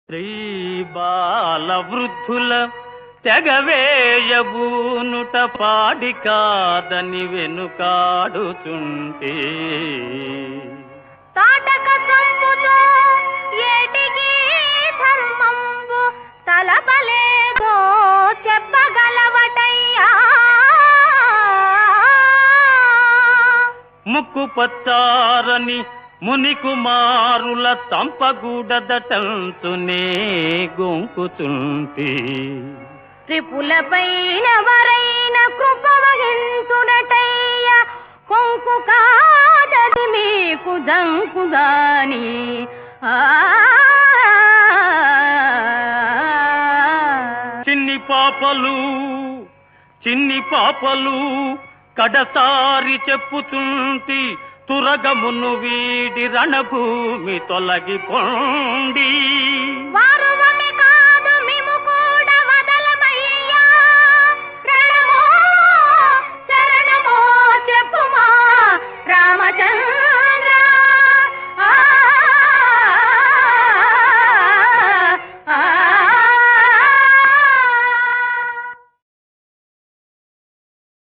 స్త్రీ బాల వృద్ధుల తెగవేయబూనుట పాడి కాదని వెనుకాడుచుంటే తాటక సంపుతో ఏటికి ధర్మంబు తలపలేదో చెప్పగలవటయ్యా ముక్కు పచ్చారని ముని కుమారుల తంపగూడదటంచునే గొంకుచుంటే త్రిపులపైన వరైన కృప వహించునటయ్య కొంకు కాదది మీకు దంకుదాని ఆ చిన్ని పాపలు చిన్ని పాపలు కడసారి చెప్పుచుంటి తురగమును వీడి రణభూమి తొలగిపోండి